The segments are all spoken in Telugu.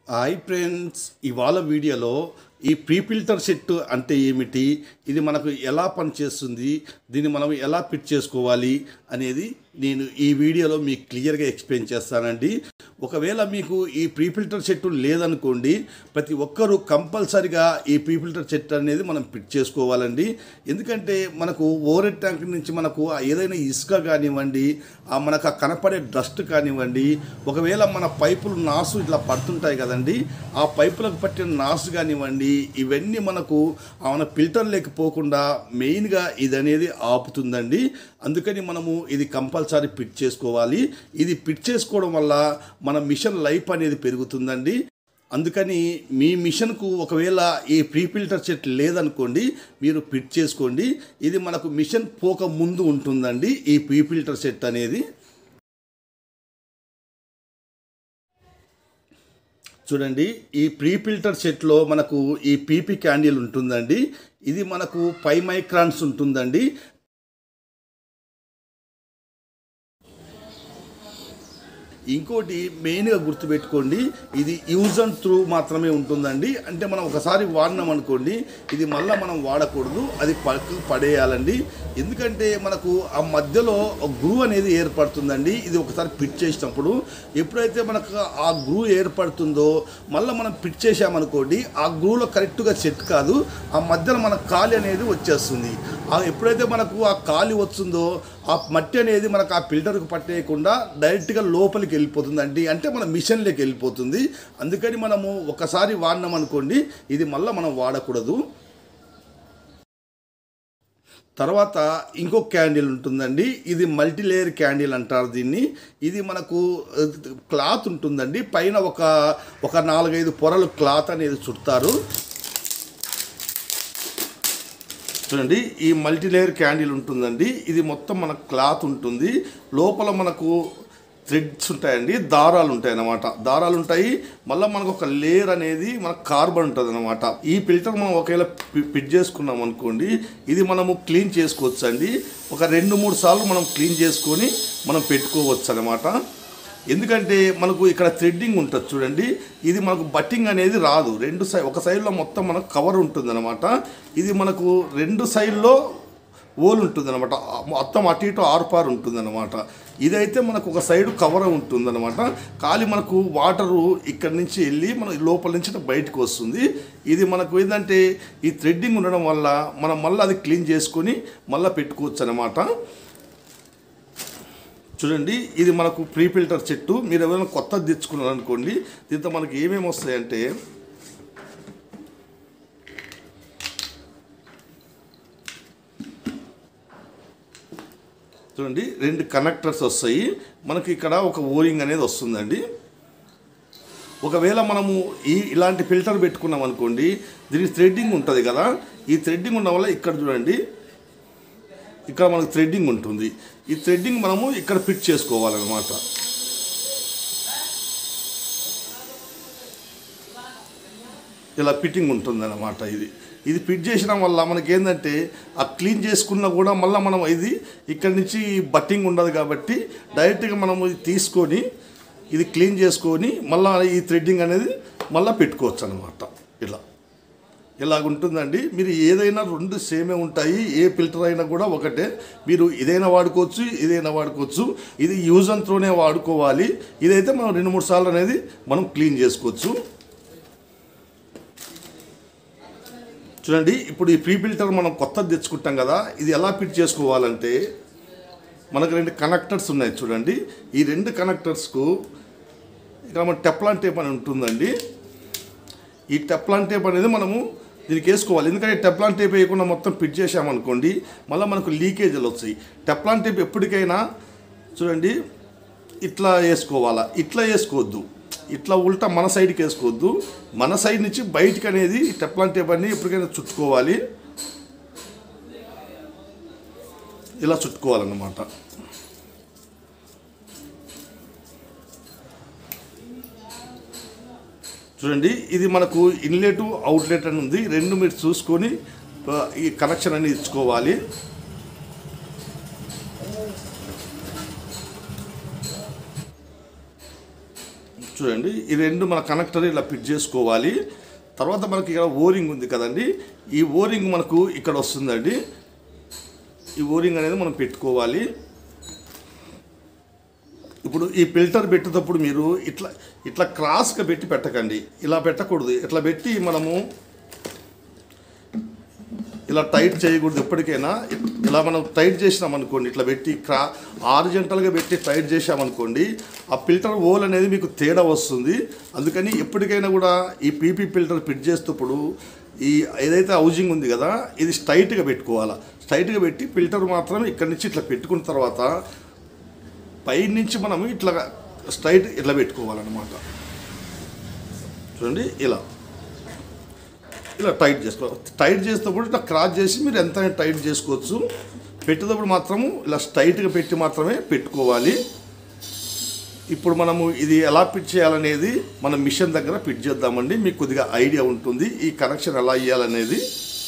హాయ్ ఫ్రెండ్స్ ఇవాళ వీడియోలో ఈ ప్రీ ఫిల్టర్ సెట్ అంటే ఏమిటి ఇది మనకు ఎలా పనిచేస్తుంది దీన్ని మనం ఎలా ఫిట్ చేసుకోవాలి అనేది నేను ఈ వీడియోలో మీకు క్లియర్గా ఎక్స్ప్లెయిన్ చేస్తానండి ఒకవేళ మీకు ఈ ప్రీ ఫిల్టర్ సెట్ లేదనుకోండి ప్రతి ఒక్కరూ కంపల్సరిగా ఈ ప్రీ ఫిల్టర్ సెట్ అనేది మనం ఫిట్ చేసుకోవాలండి ఎందుకంటే మనకు ఓవర్ ట్యాంక్ నుంచి మనకు ఏదైనా ఇసుక కానివ్వండి ఆ మనకు ఆ కనపడే డస్ట్ కానివ్వండి ఒకవేళ మన పైపులు నాసు ఇట్లా పడుతుంటాయి కదండి ఆ పైపులకు పట్టిన నాసు కానివ్వండి ఇవన్నీ మనకు ఆ మన ఫిల్టర్ లేకపోకుండా మెయిన్గా ఇది అనేది ఆపుతుందండి అందుకని మనము ఇది కంపల్సరీ ఫిట్ చేసుకోవాలి ఇది ఫిట్ చేసుకోవడం వల్ల మన మిషన్ లైఫ్ అనేది పెరుగుతుందండి అందుకని మీ మిషన్కు ఒకవేళ ఈ ప్రీ ఫిల్టర్ సెట్ లేదనుకోండి మీరు ఫిట్ చేసుకోండి ఇది మనకు మిషన్ పోక ముందు ఉంటుందండి ఈ ప్రీ ఫిల్టర్ సెట్ అనేది చూడండి ఈ ప్రీ ఫిల్టర్ సెట్లో మనకు ఈ పీపీ క్యాండిల్ ఉంటుందండి ఇది మనకు ఫైవ్ మైక్రాన్స్ ఉంటుందండి ఇంకోటి మెయిన్గా గుర్తుపెట్టుకోండి ఇది యూజ్ అండ్ త్రూ మాత్రమే ఉంటుందండి అంటే మనం ఒకసారి వాడినాం అనుకోండి ఇది మళ్ళీ మనం వాడకూడదు అది పక్కకు పడేయాలండి ఎందుకంటే మనకు ఆ మధ్యలో గ్రూ అనేది ఏర్పడుతుందండి ఇది ఒకసారి ఫిట్ చేసినప్పుడు ఎప్పుడైతే మనకు ఆ గ్రూ ఏర్పడుతుందో మళ్ళీ మనం ఫిట్ చేసామనుకోండి ఆ గ్రూలో కరెక్ట్గా సెట్ కాదు ఆ మధ్యలో మన కాలి అనేది వచ్చేస్తుంది ఆ ఎప్పుడైతే మనకు ఆ కాలి వస్తుందో ఆ మట్టి అనేది మనకు ఆ ఫిల్టర్కు పట్టేయకుండా డైరెక్ట్గా లోపలికి వెళ్ళిపోతుంది అండి అంటే మన మిషన్లోకి వెళ్ళిపోతుంది అందుకని మనము ఒకసారి వాడినాం అనుకోండి ఇది మళ్ళీ మనం వాడకూడదు తర్వాత ఇంకో క్యాండిల్ ఉంటుందండి ఇది మల్టీ లేయర్ క్యాండిల్ అంటారు దీన్ని ఇది మనకు క్లాత్ ఉంటుందండి పైన ఒక ఒక నాలుగైదు పొరలు క్లాత్ అనేది చుడతారు చూడండి ఈ మల్టీ లేయర్ క్యాండిల్ ఉంటుందండి ఇది మొత్తం మన క్లాత్ ఉంటుంది లోపల మనకు థ్రెడ్స్ ఉంటాయండి దారాలు ఉంటాయి అన్నమాట దారాలు ఉంటాయి మళ్ళీ మనకు ఒక లేయర్ అనేది మనకు కార్బన్ ఉంటుంది అనమాట ఈ ఫిల్టర్ మనం ఒకవేళ ఫిట్ చేసుకున్నాం అనుకోండి ఇది మనము క్లీన్ చేసుకోవచ్చు అండి ఒక రెండు మూడు సార్లు మనం క్లీన్ చేసుకొని మనం పెట్టుకోవచ్చు అనమాట ఎందుకంటే మనకు ఇక్కడ థ్రెడ్డింగ్ ఉంటుంది చూడండి ఇది మనకు బట్టింగ్ అనేది రాదు రెండు సై ఒక సైడ్లో మొత్తం మనకు కవర్ ఉంటుంది అనమాట ఇది మనకు రెండు సైడ్లో ఓల్ ఉంటుంది అనమాట మొత్తం అటు ఇటు ఆరుపారు ఉంటుంది అనమాట ఇదైతే మనకు ఒక సైడ్ కవర్ ఉంటుంది అనమాట ఖాళీ మనకు వాటరు ఇక్కడ నుంచి వెళ్ళి మన లోపల నుంచి బయటకు వస్తుంది ఇది మనకు ఏంటంటే ఈ థ్రెడ్డింగ్ ఉండడం వల్ల మనం మళ్ళీ అది క్లీన్ చేసుకొని మళ్ళీ పెట్టుకోవచ్చు అనమాట చూడండి ఇది మనకు ప్రీ ఫిల్టర్ చెట్టు మీరు ఎవరైనా కొత్తది తెచ్చుకున్నారనుకోండి దీంతో మనకి ఏమేమి వస్తాయంటే చూడండి రెండు కనెక్టర్స్ వస్తాయి మనకి ఇక్కడ ఒక ఓరింగ్ అనేది వస్తుందండి ఒకవేళ మనము ఈ ఇలాంటి ఫిల్టర్ పెట్టుకున్నాం అనుకోండి దీనికి థ్రెడ్డింగ్ ఉంటుంది కదా ఈ థ్రెడ్డింగ్ ఉండడం వల్ల ఇక్కడ చూడండి ఇక్కడ మనకు థ్రెడ్డింగ్ ఉంటుంది ఈ థ్రెడ్డింగ్ మనము ఇక్కడ ఫిట్ చేసుకోవాలన్నమాట ఇలా ఫిట్టింగ్ ఉంటుందన్నమాట ఇది ఇది ఫిట్ చేసడం వల్ల మనకి ఏంటంటే ఆ క్లీన్ చేసుకున్నా కూడా మళ్ళీ మనం ఇది ఇక్కడ నుంచి బట్టింగ్ ఉండదు కాబట్టి డైరెక్ట్గా మనం ఇది తీసుకొని ఇది క్లీన్ చేసుకొని మళ్ళీ ఈ థ్రెడ్డింగ్ అనేది మళ్ళీ పెట్టుకోవచ్చు అనమాట ఇలా ఇలాగ ఉంటుందండి మీరు ఏదైనా రెండు సేమే ఉంటాయి ఏ ఫిల్టర్ అయినా కూడా ఒకటే మీరు ఇదైనా వాడుకోవచ్చు ఇదైనా వాడుకోవచ్చు ఇది యూజ్ అండ్ త్రోనే వాడుకోవాలి ఇదైతే మనం రెండు మూడు సార్లు అనేది మనం క్లీన్ చేసుకోవచ్చు చూడండి ఇప్పుడు ఈ ప్రీ ఫిల్టర్ మనం కొత్తది తెచ్చుకుంటాం కదా ఇది ఎలా ఫిట్ చేసుకోవాలంటే మనకు రెండు కనెక్టర్స్ ఉన్నాయి చూడండి ఈ రెండు కనెక్టర్స్కు ఇక్కడ మన టెప్లాన్ టేప్ అని ఉంటుందండి ఈ టెప్లాన్ టేప్ అనేది మనము దీనికి వేసుకోవాలి ఎందుకంటే టెప్లాన్ టేప్ వేయకుండా మొత్తం ఫిట్ చేసామనుకోండి మళ్ళీ మనకు లీకేజీలు వస్తాయి టెప్లాన్ టేప్ ఎప్పటికైనా చూడండి ఇట్లా వేసుకోవాలా ఇట్లా వేసుకోవద్దు ఇట్లా ఉల్టా మన సైడ్కి వేసుకోవద్దు మన సైడ్ నుంచి బయటికి అనేది టెప్లాన్ టేప్ అనేది ఎప్పటికైనా చుట్టుకోవాలి ఇలా చుట్టుకోవాలన్నమాట చూడండి ఇది మనకు ఇన్లెట్ అవుట్లెట్ అని ఉంది రెండు మీరు చూసుకొని ఆ, ఈ కనెక్షన్ అనేది ఇచ్చుకోవాలి చూడండి ఈ రెండు మన కనెక్టర్ ఇలా ఫిట్ చేసుకోవాలి తర్వాత మనకి ఇక్కడ ఓరింగ్ ఉంది కదండి ఈ ఓరింగ్ మనకు ఇక్కడ వస్తుందండి ఈ ఓరింగ్ అనేది మనం పెట్టుకోవాలి ఇప్పుడు ఈ ఫిల్టర్ పెట్టేటప్పుడు మీరు ఇట్లా ఇట్లా క్రాస్గా పెట్టి పెట్టకండి ఇలా పెట్టకూడదు ఇట్లా పెట్టి మనము ఇలా టైట్ చేయకూడదు ఎప్పటికైనా ఇలా మనం టైట్ చేసినాం అనుకోండి ఇట్లా పెట్టి క్రా ఆరిజెంటల్గా పెట్టి టైట్ చేసామనుకోండి ఆ ఫిల్టర్ ఓల్ అనేది మీకు తేడా వస్తుంది అందుకని ఎప్పటికైనా కూడా ఈ పీపీ ఫిల్టర్ ఫిట్ చేసేటప్పుడు ఈ ఏదైతే హౌజింగ్ ఉంది కదా ఇది స్ట్రైట్గా పెట్టుకోవాలా స్ట్రైట్గా పెట్టి ఫిల్టర్ మాత్రం ఇక్కడి నుంచి ఇట్లా పెట్టుకున్న తర్వాత పై నుంచి మనం ఇట్లా స్ట్రైట్ ఇట్లా పెట్టుకోవాలన్నమాట చూడండి ఇలా ఇలా టైట్ చేసుకోవాలి టైట్ చేసేటప్పుడు ఇట్లా క్రాస్ చేసి మీరు ఎంత టైట్ చేసుకోవచ్చు పెట్టేటప్పుడు మాత్రము ఇలా స్ట్రైట్గా పెట్టి మాత్రమే పెట్టుకోవాలి ఇప్పుడు మనము ఇది ఎలా ఫిట్ చేయాలనేది మన మిషన్ దగ్గర ఫిట్ చేద్దామండి మీకు కొద్దిగా ఐడియా ఉంటుంది ఈ కనెక్షన్ ఎలా ఇవ్వాలనేది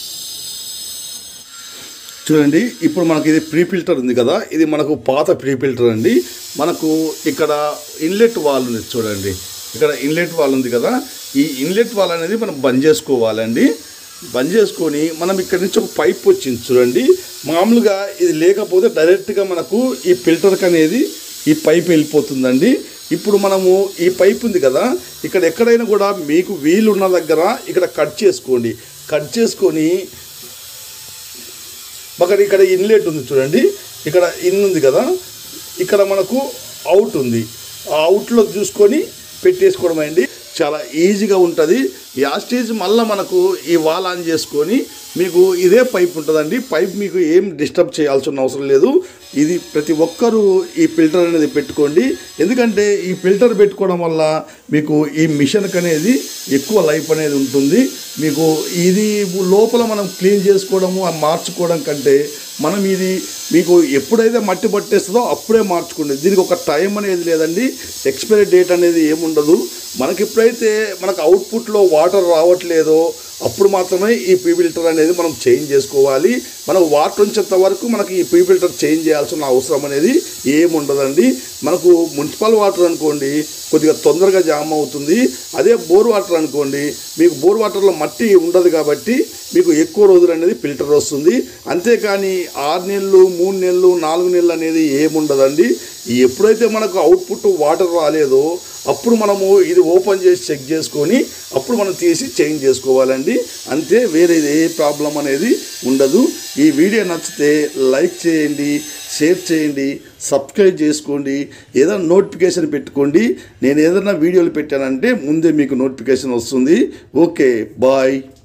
చూడండి ఇప్పుడు మనకి ఇది ప్రీ ఫిల్టర్ ఉంది కదా ఇది మనకు పాత ప్రీ ఫిల్టర్ అండి మనకు ఇక్కడ ఇన్లెట్ వాల్ ఉంది చూడండి ఇక్కడ ఇన్లెట్ వాల్ ఉంది కదా ఈ ఇన్లెట్ వాల్ అనేది మనం బంద్ చేసుకోవాలండి బంద్ చేసుకొని మనం ఇక్కడ నుంచి ఒక పైప్ వచ్చింది చూడండి మామూలుగా ఇది లేకపోతే డైరెక్ట్గా మనకు ఈ ఫిల్టర్కి అనేది ఈ పైప్ వెళ్ళిపోతుందండి ఇప్పుడు మనము ఈ పైప్ ఉంది కదా ఇక్కడ ఎక్కడైనా కూడా మీకు వీలు ఉన్న దగ్గర ఇక్కడ కట్ చేసుకోండి కట్ చేసుకొని మాకు ఇక్కడ ఇన్లెట్ ఉంది చూడండి ఇక్కడ ఇన్ ఉంది కదా ఇక్కడ మనకు అవుట్ ఉంది ఆ అవుట్లో చూసుకొని పెట్టేసుకోవడం అండి చాలా ఈజీగా ఉంటుంది యాస్టేజ్ మళ్ళీ మనకు ఈ వాల్ ఆన్ చేసుకొని మీకు ఇదే పైప్ ఉంటుందండి పైప్ మీకు ఏం డిస్టర్బ్ చేయాల్సిన అవసరం లేదు ఇది ప్రతి ఒక్కరూ ఈ ఫిల్టర్ అనేది పెట్టుకోండి ఎందుకంటే ఈ ఫిల్టర్ పెట్టుకోవడం వల్ల మీకు ఈ మిషన్కి అనేది ఎక్కువ లైఫ్ అనేది ఉంటుంది మీకు ఇది లోపల మనం క్లీన్ చేసుకోవడము ఆ మార్చుకోవడం కంటే మనం ఇది మీకు ఎప్పుడైతే మట్టి పట్టేస్తుందో అప్పుడే మార్చుకోండి దీనికి ఒక టైం అనేది లేదండి ఎక్స్పైరీ డేట్ అనేది ఏముండదు మనకి ఎప్పుడైతే మనకు అవుట్పుట్లో వాటర్ రావట్లేదో అప్పుడు మాత్రమే ఈ పీ ఫిల్టర్ అనేది మనం చేంజ్ చేసుకోవాలి మనకు వాటర్ వచ్చేంత వరకు మనకి ఈ పీ ఫిల్టర్ చేంజ్ చేయాల్సిన అవసరం అనేది ఏముండదండి మనకు మున్సిపల్ వాటర్ అనుకోండి కొద్దిగా తొందరగా జామ్ అవుతుంది అదే బోర్ వాటర్ అనుకోండి మీకు బోర్ వాటర్లో మట్టి ఉండదు కాబట్టి మీకు ఎక్కువ రోజులు అనేది ఫిల్టర్ వస్తుంది అంతేకాని ఆరు నెలలు మూడు నెలలు నాలుగు నెలలు అనేది ఏముండదండి ఎప్పుడైతే మనకు అవుట్పుట్ వాటర్ రాలేదో అప్పుడు మనము ఇది ఓపెన్ చేసి చెక్ చేసుకొని అప్పుడు మనం తీసి చేంజ్ చేసుకోవాలండి అంతే వేరే ఏ ప్రాబ్లం అనేది ఉండదు ఈ వీడియో నచ్చితే లైక్ చేయండి షేర్ చేయండి సబ్స్క్రైబ్ చేసుకోండి ఏదైనా నోటిఫికేషన్ పెట్టుకోండి నేను ఏదైనా వీడియోలు పెట్టానంటే ముందే మీకు నోటిఫికేషన్ వస్తుంది ఓకే బాయ్